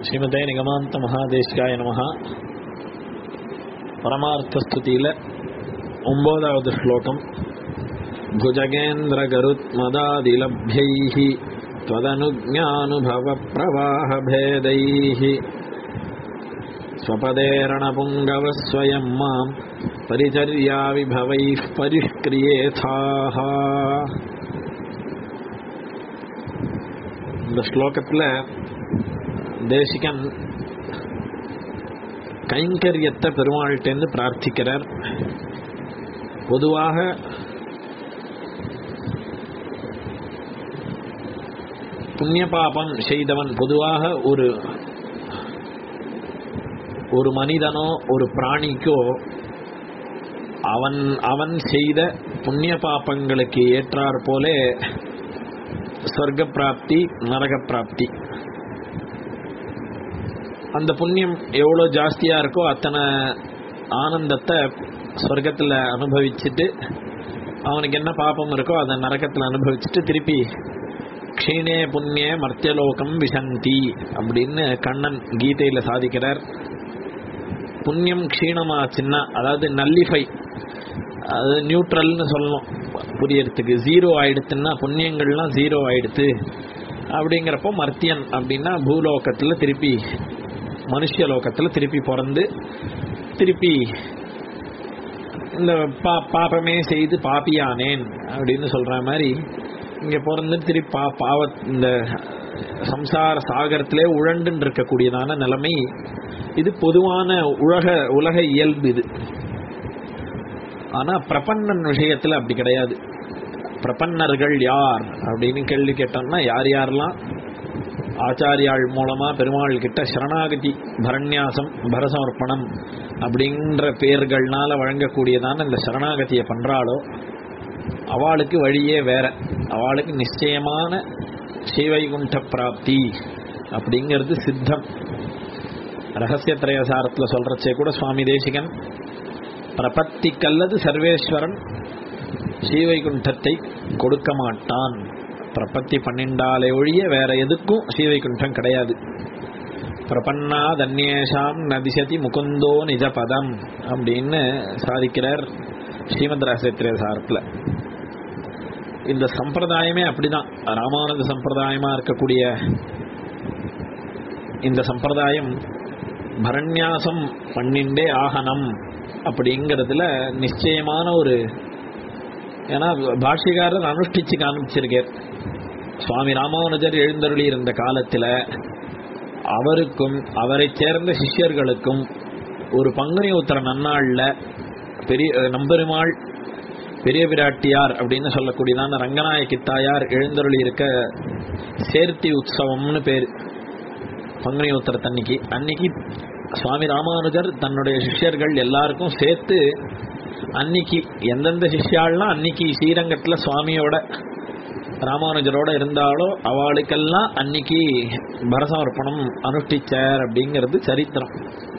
ஸ்ரீமதே நிகமாந்த மகாதேசிகாய நம பரமார்த்தஸ்துதியில் ஒம்போதாவது ஸ்லோகம் भुजगेन्द्रगरुत्मदादिलभ्यैः त्वदनुज्ञानुभवप्रवाहभेदैः स्वपदेरणपुङ्गवः स्वयं मां परिचर्याविभवैः परिष्क्रियेथाः இந்த ஸ்லோகத்தில் தேசிகன் கைங்கரியத்தை பெருமாள்கிட்டேருந்து பிரார்த்திக்கிறார் பொதுவாக புண்ணிய பாபம் செய்தவன் பொதுவாக ஒரு ஒரு மனிதனோ ஒரு பிராணிக்கோ அவன் அவன் செய்த புண்ணிய பாப்பங்களுக்கு ஏற்றாற் போலே சொர்க்க பிராப்தி நரக பிராப்தி அந்த புண்ணியம் எவ்வளோ ஜாஸ்தியா இருக்கோ அத்தனை ஆனந்தத்தை சொர்க்கத்தில் அனுபவிச்சுட்டு அவனுக்கு என்ன பாப்பம் இருக்கோ அதை நரகத்தில் அனுபவிச்சுட்டு திருப்பி க்ஷீணே புண்ணிய மர்த்தியலோகம் விசந்தி அப்படின்னு கண்ணன் கீதையில் சாதிக்கிறார் புண்ணியம் க்ஷீணமாச்சுன்னா அதாவது நல்லிஃபை அது நியூட்ரல்னு சொல்லணும் புரியறதுக்கு ஜீரோ ஆயிடுத்துன்னா புண்ணியங்கள்லாம் ஜீரோ ஆயிடுத்து அப்படிங்கிறப்போ மர்த்தியன் அப்படின்னா பூலோகத்தில் திருப்பி மனுஷலோகத்தில் திருப்பி பிறந்து திருப்பி இந்த பா பாப்பமே செய்து பாப்பியானேன் அப்படின்னு சொல்ற மாதிரி இங்க பிறந்து திருப்பி பா பாவ இந்த சம்சார சாகரத்திலே உழண்டுன்னு இருக்கக்கூடியதான நிலைமை இது பொதுவான உலக உலக இயல்பு இது ஆனா பிரபன்னன் விஷயத்துல அப்படி கிடையாது பிரபன்னர்கள் யார் அப்படின்னு கேள்வி கேட்டோம்னா யார் யாரெல்லாம் ஆச்சாரியாள் மூலமா பெருமாள் கிட்ட சரணாகதி பரண்யாசம் பரசமர்ப்பணம் அப்படின்ற பெயர்கள்னால வழங்கக்கூடியதான இந்த சரணாகதியை பண்றாளோ அவளுக்கு வழியே வேற அவளுக்கு நிச்சயமான ஸ்ரீவைகுண்ட பிராப்தி அப்படிங்கிறது சித்தம் ரகசிய திரயசாரத்தில் சொல்றச்சே கூட சுவாமி தேசிகன் பிரபத்திக்கல்லது சர்வேஸ்வரன் ஸ்ரீவைகுண்டத்தை கொடுக்க மாட்டான் பிரபத்தி பன்னிண்டாலே ஒழிய வேற எதுக்கும் ஸ்ரீவைகுண்டம் கிடையாது பிரபன்னா தன்யேஷாம் நதிசதி முகுந்தோ நிஜ பதம் அப்படின்னு சாதிக்கிறார் ஸ்ரீமத் ரகசிய சாரத்தில் இந்த சம்பிரதாயமே அப்படிதான் ராமானந்த சம்பிரதாயமா இருக்கக்கூடிய இந்த சம்பிரதாயம் பரண்யாசம் பன்னிண்டே ஆகனம் அப்படிங்கிறதுல நிச்சயமான ஒரு ஏன்னா பாஷ்யக்காரர் அனுஷ்டிச்சு காமிச்சிருக்கார் சுவாமி ராமானுஜர் எழுந்தருளி இருந்த காலத்தில் அவருக்கும் அவரை சேர்ந்த சிஷ்யர்களுக்கும் ஒரு பங்குனி உத்தர நன்னாளில் பெரிய நம்பெருமாள் பெரிய பிராட்டியார் அப்படின்னு சொல்லக்கூடியதான ரங்கநாயகி தாயார் எழுந்தருளி இருக்க சேர்த்தி உற்சவம்னு பேர் பங்குனி உத்தரத்தன்னைக்கு அன்னைக்கு சுவாமி ராமானுஜர் தன்னுடைய சிஷ்யர்கள் எல்லாருக்கும் சேர்த்து அன்னைக்கு எந்தெந்த சிஷ்யாள்லாம் அன்னைக்கு ஸ்ரீரங்கத்தில் சுவாமியோட ராமானுஜரோட இருந்தாலோ அவளுக்கெல்லாம் அன்னைக்கு பரசமர்ப்பணம் அனுஷ்டிச்சார் அப்படிங்கிறது சரித்திரம்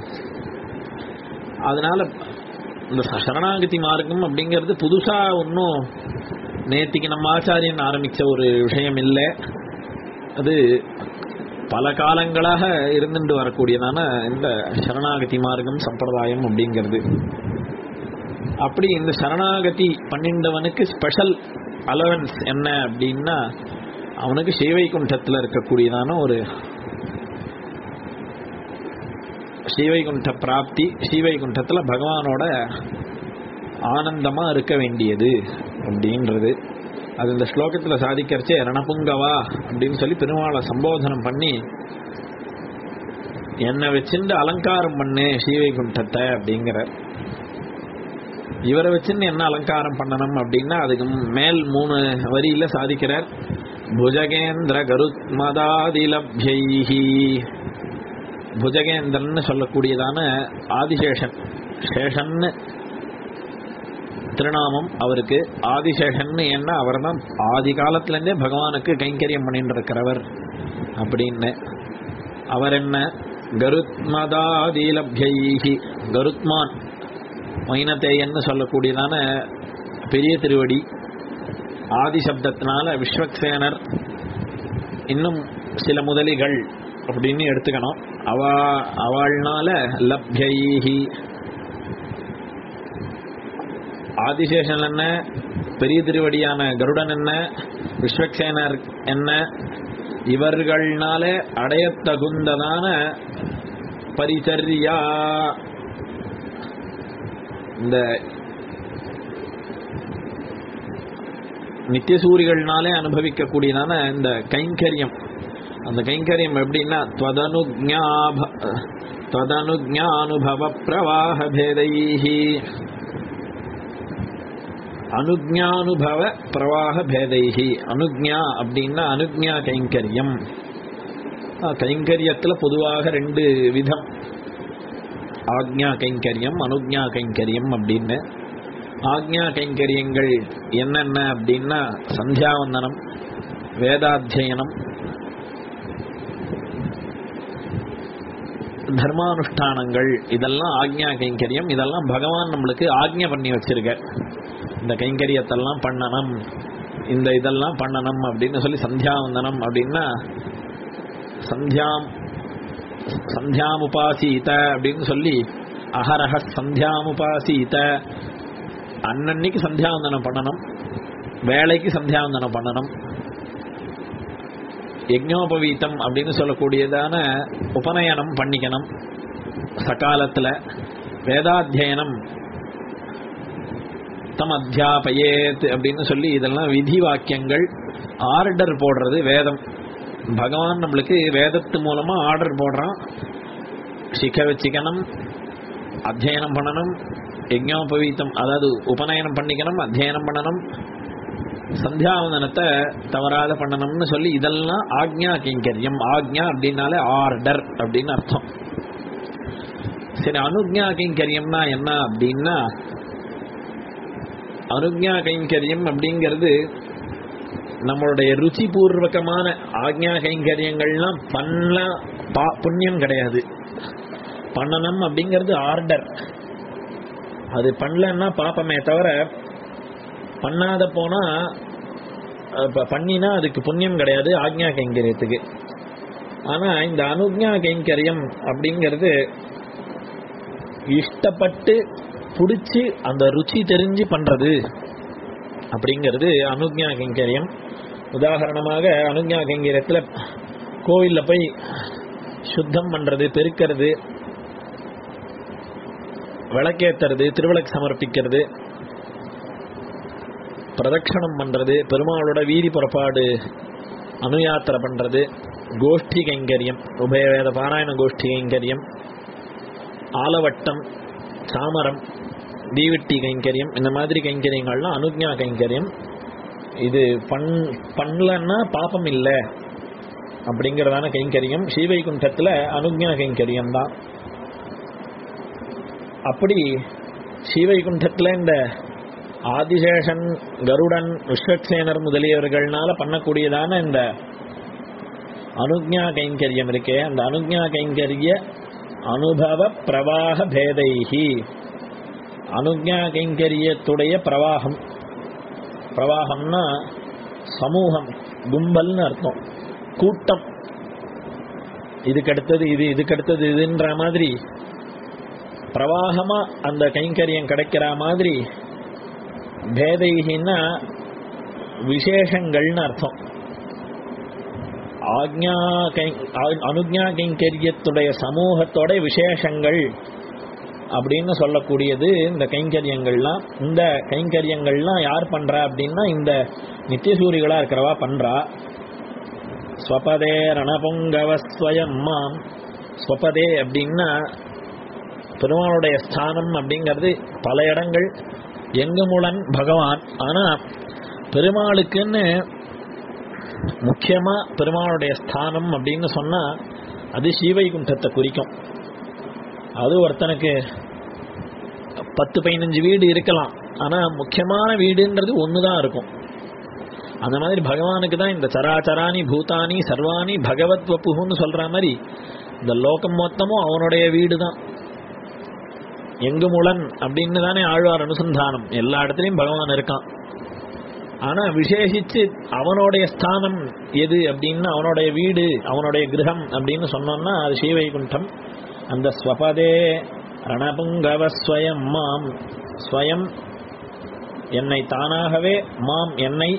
அதனால இந்த சரணாகதி மார்க்கம் அப்படிங்கிறது புதுசா ஒன்றும் நேத்திக்கு நம்ம ஆச்சாரியன் ஆரம்பிச்ச ஒரு விஷயம் இல்லை அது பல காலங்களாக இருந்துட்டு வரக்கூடியதான இந்த சரணாகதி மார்க்கம் சம்பிரதாயம் அப்படிங்கிறது அப்படி இந்த சரணாகதி பண்ணிண்டவனுக்கு ஸ்பெஷல் அலவன்ஸ் என்ன அப்படின்னா அவனுக்கு ஸ்ரீவைகுண்டத்தில் இருக்கக்கூடியதான ஒரு ஸ்ரீவைகுண்ட பிராப்தி ஸ்ரீவைகுண்டத்தில் பகவானோட ஆனந்தமாக இருக்க வேண்டியது அப்படின்றது அது இந்த ஸ்லோகத்தில் சாதிக்கிறச்சே ரணபுங்கவா அப்படின்னு சொல்லி பெருமாளை சம்போதனம் பண்ணி என்னை வச்சுட்டு அலங்காரம் பண்ணு ஸ்ரீவைகுண்டத்தை அப்படிங்கிற இவரை வச்சுன்னு என்ன அலங்காரம் பண்ணணும் அப்படின்னா அதுக்கு மேல் மூணு வரியில சாதிக்கிறார் புஜகேந்திர கருத்மதாதிலப்யைஹி புஜகேந்திரன் சொல்லக்கூடியதான ஆதிசேஷன் சேஷன்னு திருநாமம் அவருக்கு ஆதிசேஷன் என்ன அவர் தான் ஆதி காலத்திலேருந்தே பகவானுக்கு கைங்கரியம் பண்ணிட்டு இருக்கிறவர் அப்படின்னு அவர் என்ன கருத்மதாதிலப்யைஹி கருத்மான் மைனத்தேயன்னு சொல்லக்கூடியதான பெரிய திருவடி ஆதி சப்தத்தினால விஸ்வக்சேனர் இன்னும் சில முதலிகள் அப்படின்னு எடுத்துக்கணும் அவா அவள்னால லப்யைஹி ஆதிசேஷன் என்ன பெரிய திருவடியான கருடன் என்ன விஸ்வக்சேனர் என்ன இவர்கள்னால அடையத்தகுந்ததான பரிச்சரியா இந்த நித்தியசூரிகள்னாலே அனுபவிக்கக்கூடியதான இந்த கைங்கரியம் அந்த கைங்கரியம் எப்படின்னா त्वदनुज्ञाभ त्वदनुज्ञानुभव பிரவாக பேதைஹி அனுஜானுபவ பிரவாக பேதைஹி அனுஜ்ஞா அப்படின்னா அனுஜ்ஞா கைங்கரியம் ஆ, கைங்கரியத்துல பொதுவாக ரெண்டு விதம் ஆக்ஞா கைங்கரியம் அனுஜ்ஞா கைங்கரியம் அப்படின்னு ஆக்ஞா கைங்கரியங்கள் என்னென்ன அப்படின்னா சந்தியாவந்தனம் வேதாத்தியனம் தர்மானுஷ்டானங்கள் இதெல்லாம் ஆக்ஞா கைங்கரியம் இதெல்லாம் பகவான் நம்மளுக்கு ஆக்ஞை பண்ணி வச்சிருக்க இந்த கைங்கரியத்தெல்லாம் பண்ணணும் இந்த இதெல்லாம் பண்ணணும் அப்படின்னு சொல்லி சந்தியாவந்தனம் அப்படின்னா சந்தியாம் சந்தியாமுபாசீத அப்படின்னு சொல்லி அஹரஹ சந்தியாமுபாசீத அன்னன்னைக்கு சந்தியாவந்தனம் பண்ணணும் வேலைக்கு சந்தியாவந்தனம் பண்ணணும் யஜ்ஞோபவீதம் அப்படின்னு சொல்லக்கூடியதான உபநயனம் பண்ணிக்கணும் சகாலத்தில் வேதாத்தியனம் தம் அத்தியாபயேத் அப்படின்னு சொல்லி இதெல்லாம் விதி வாக்கியங்கள் ஆர்டர் போடுறது வேதம் பகவான் நம்மளுக்கு வேதத்து மூலமா ஆர்டர் போடுறான் சிக்க வச்சுக்கணும் அத்தியனம் பண்ணணும் யஜ்ஞோபவீதம் அதாவது உபநயனம் பண்ணிக்கணும் அத்தியனம் பண்ணணும் சந்தியாவந்தனத்தை தவறாத பண்ணணும்னு சொல்லி இதெல்லாம் ஆக்ஞா கைங்கரியம் ஆக்ஞா அப்படின்னாலே ஆர்டர் அப்படின்னு அர்த்தம் சரி அனுஜ்ஞா கைங்கரியம்னா என்ன அப்படின்னா அனுஜ்ஞா கைங்கரியம் அப்படிங்கிறது நம்மளுடைய ருச்சி பூர்வகமான ஆக்ஞா கைங்கரியங்கள்லாம் பண்ண பா புண்ணியம் கிடையாது பண்ணணும் அப்படிங்கிறது ஆர்டர் அது பண்ணலன்னா பாப்பமே தவிர பண்ணாத போனா இப்ப பண்ணினா அதுக்கு புண்ணியம் கிடையாது ஆக்ஞா கைங்கரியத்துக்கு ஆனா இந்த அனுஜ்ஞா கைங்கரியம் அப்படிங்கிறது இஷ்டப்பட்டு பிடிச்சி அந்த ருச்சி தெரிஞ்சு பண்றது அப்படிங்கிறது அனுஜ்ஞா கைங்கரியம் உதாரணமாக அனுஜ்ஞா கைங்கரியத்துல கோவில்ல போய் சுத்தம் பண்றது பெருக்கிறது விளக்கேத்துறது திருவிளக்கு சமர்ப்பிக்கிறது பிரதட்சணம் பண்றது பெருமாளோட வீதி புறப்பாடு அனுயாத்திரை பண்றது கோஷ்டி கைங்கரியம் உபயவேத பாராயண கோஷ்டி கைங்கரியம் ஆலவட்டம் சாமரம் தீவிட்டி கைங்கரியம் இந்த மாதிரி கைங்கரியங்கள்லாம் அனுஜ்ஞா கைங்கரியம் இது பண் பண்ணலன்னா பாப்பம் இல்லை அப்படிங்கிறதான கைங்கரியம் ஸ்ரீவைகுண்டத்தில் அனுஜ்ஞா கைங்கரியம் தான் அப்படி ஸ்ரீவைகுண்டத்தில் இந்த ஆதிசேஷன் கருடன் விஸ்வக்சேனர் முதலியவர்கள்னால பண்ணக்கூடியதான இந்த அனுஜ்ஞா கைங்கரியம் இருக்கே அந்த அனுஜ்ஞா கைங்கரிய அனுபவ பிரவாக பேதைகி அனுஜ்ஞா கைங்கரியத்துடைய பிரவாகம் பிரவாகம்னா சமூகம் கும்பல்னு அர்த்தம் கூட்டம் இதுக்கு அடுத்தது இது இதுக்கு அடுத்தது இதுன்ற மாதிரி பிரவாகமா அந்த கைங்கரியம் கிடைக்கிற மாதிரி பேதைகின்னா விசேஷங்கள்னு அர்த்தம் ஆக்ஞா கை ஆ- அனுஜ்ஞா கைங்கரியத்துடைய சமூகத்தோட விசேஷங்கள் அப்படின்னு சொல்லக்கூடியது இந்த கைங்கரியங்கள்லாம் இந்த கைங்கரியங்கள்லாம் யார் பண்றா அப்படின்னா இந்த நித்தியசூரிகளா இருக்கிறவா பண்றா ஸ்வபதே ரணபொங்கவ ஸ்வயம் மாம் ஸ்வபதே அப்படின்னா பெருமாளுடைய ஸ்தானம் அப்படிங்கிறது பல இடங்கள் எங்குமுடன் பகவான் ஆனா பெருமாளுக்குன்னு முக்கியமா பெருமாளுடைய ஸ்தானம் அப்படின்னு சொன்னா அது ஸ்ரீவைகுண்டத்தை குறிக்கும் அது ஒருத்தனுக்கு பத்து பதினஞ்சு வீடு இருக்கலாம் ஆனா முக்கியமான வீடுன்றது ஒண்ணுதான் இருக்கும் அந்த மாதிரி பகவானுக்கு தான் இந்த சராச்சராணி பூதானி சர்வாணி பகவத் வப்புன்னு சொல்ற மாதிரி இந்த லோகம் மொத்தமும் அவனுடைய வீடு தான் எங்கு முளன் அப்படின்னு தானே ஆழ்வார் அனுசந்தானம் எல்லா இடத்துலயும் பகவான் இருக்கான் ஆனா விசேஷிச்சு அவனுடைய ஸ்தானம் எது அப்படின்னா அவனுடைய வீடு அவனுடைய கிரகம் அப்படின்னு சொன்னோம்னா அது ஸ்ரீவைகுண்டம் அந்த ஸ்வபதே ரணபுங்கவ ஸ்வயம் மாம் ஸ்வயம் என்னை தானாகவே மாம் என்னை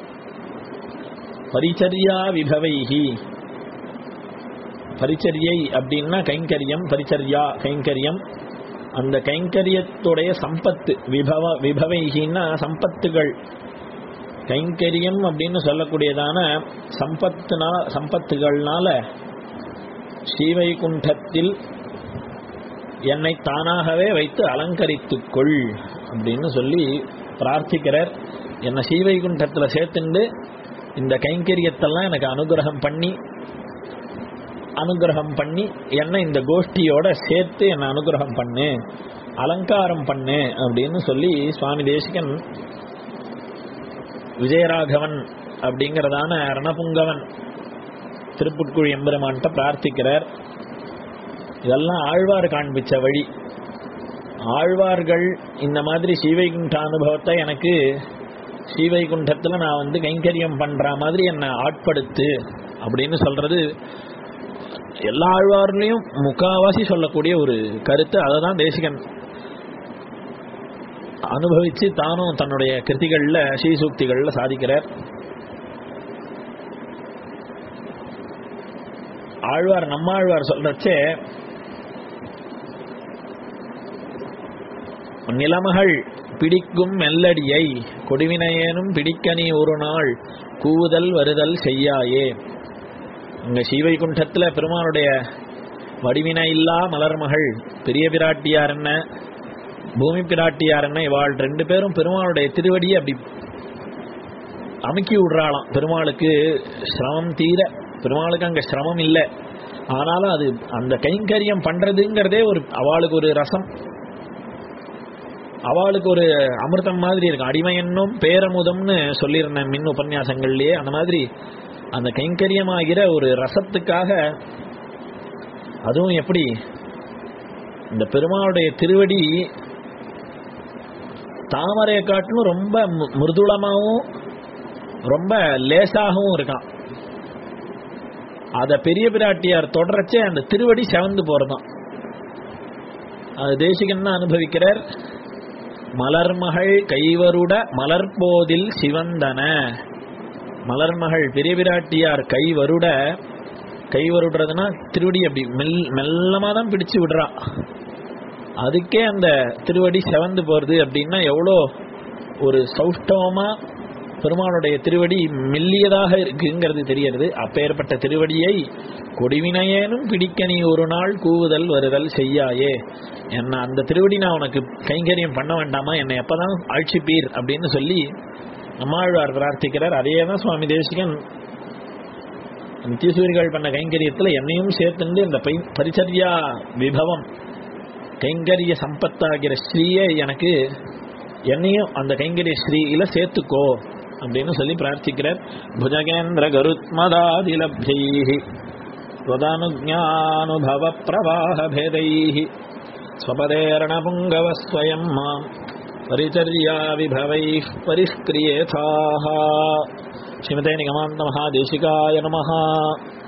பரிச்சரியா விபவைஹி பரிச்சரியை அப்படின்னா கைங்கரியம் பரிச்சரியா கைங்கரியம் அந்த கைங்கரியத்துடைய சம்பத்து விபவ விபவைகின்னா சம்பத்துகள் கைங்கரியம் அப்படின்னு சொல்லக்கூடியதான சம்பத்துனா சம்பத்துகள்னால ஸ்ரீவைகுண்டத்தில் என்னை தானாகவே வைத்து அலங்கரித்துக்கொள் அப்படின்னு சொல்லி பிரார்த்திக்கிறார் என்னை ஸ்ரீவைகுண்டத்தில் சேர்த்துண்டு இந்த கைங்கரியத்தெல்லாம் எனக்கு அனுகிரகம் பண்ணி அனுகிரகம் பண்ணி என்ன இந்த கோஷ்டியோட சேர்த்து என்னை அனுகிரகம் பண்ணு அலங்காரம் பண்ணு அப்படின்னு சொல்லி சுவாமி தேசிகன் விஜயராகவன் அப்படிங்கிறதான ரணபுங்கவன் திருப்புட்குழி எம்பெருமான்கிட்ட பிரார்த்திக்கிறார் இதெல்லாம் ஆழ்வார் காண்பிச்ச வழி ஆழ்வார்கள் இந்த மாதிரி ஸ்ரீவைகுண்ட அனுபவத்தை எனக்கு ஸ்ரீவைகுண்டத்தில் நான் வந்து கைங்கரியம் பண்ற மாதிரி என்னை ஆட்படுத்து அப்படின்னு சொல்றது எல்லா ஆழ்வார்லையும் முக்காவாசி சொல்லக்கூடிய ஒரு கருத்து அதை தான் தேசிகன் அனுபவிச்சு தானும் தன்னுடைய கிருதிகள்ல ஸ்ரீசூக்திகள்ல சாதிக்கிறார் ஆழ்வார் நம்மாழ்வார் சொல்றச்சே நிலமகள் பிடிக்கும் மெல்லடியை கொடிவினையேனும் பிடிக்க நீ ஒரு நாள் கூவுதல் வருதல் செய்யாயே இங்க ஸ்ரீவைகுண்டத்துல பெருமானுடைய வடிவினை இல்லா மலர்மகள் பெரிய பிராட்டியார் என்ன பூமி பிராட்டியார் என்ன இவாள் ரெண்டு பேரும் பெருமாளுடைய திருவடியை அப்படி அமுக்கி விடுறாளாம் பெருமாளுக்கு சிரமம் தீர பெருமாளுக்கு அங்க சிரமம் இல்லை ஆனாலும் அது அந்த கைங்கரியம் பண்றதுங்கிறதே ஒரு அவளுக்கு ஒரு ரசம் அவளுக்கு ஒரு அமிர்தம் மாதிரி இருக்கும் அடிமையன்னும் பேரமுதம்னு சொல்லியிருந்தேன் மின் உபன்யாசங்கள்லயே அந்த மாதிரி அந்த கைங்கரியமாகிற ஒரு ரசத்துக்காக அதுவும் எப்படி இந்த பெருமாளுடைய திருவடி தாமரையை காட்டிலும் ரொம்ப மு- மிருதுளமாவும் ரொம்ப லேசாகவும் இருக்கான் அத பெரிய பிராட்டியார் தொடரச்சே அந்த திருவடி செவந்து போறதாம் அது தேசிகன் தான் அனுபவிக்கிறார் மலர்மகள் கைவருட மலர்போதில் சிவந்தன மலர்மகள் பெரிய பிராட்டியார் கை வருட கை வருடுறதுன்னா திருவடி அப்படி மெல் மெல்லமா தான் பிடிச்சு விடுறா அதுக்கே அந்த திருவடி செவந்து போறது அப்படின்னா எவ்வளோ ஒரு சௌஷ்டவமா பெருமாளுடைய திருவடி மெல்லியதாக இருக்குங்கிறது தெரியறது அப்பேற்பட்ட திருவடியை கொடிவினையேனும் பிடிக்க நீ ஒரு நாள் கூவுதல் வருதல் செய்யாயே என்ன அந்த திருவடி நான் உனக்கு கைங்கரியம் பண்ண வேண்டாமா என்னை எப்பதான் ஆட்சிப்பீர் அப்படின்னு சொல்லி நம்மாழ்வார் பிரார்த்திக்கிறார் அதே தான் சுவாமி தேசிகன் நித்தியசூரிகள் பண்ண கைங்கரியத்துல என்னையும் சேர்த்துண்டு இந்த பை- பரிச்சர்யா விபவம் கைங்கரிய சம்பத்தாகிற ஸ்ரீயை எனக்கு என்னையும் அந்த கைங்கரிய ஸ்ரீயில சேர்த்துக்கோ அப்படின்னு சொல்லி பிரார்த்திக்கிறார் புஜகேந்திர கருத்மதாதிலப்தைஹி त्वदनुज्ञानुभव प्रवाहभेदैः स्वपदेरणपुङ्गव स्वयं माम् परिचर्या विभवैः परिष्क्रियेथाः श्रीमते निगमान्तमहादेशिकाय नमः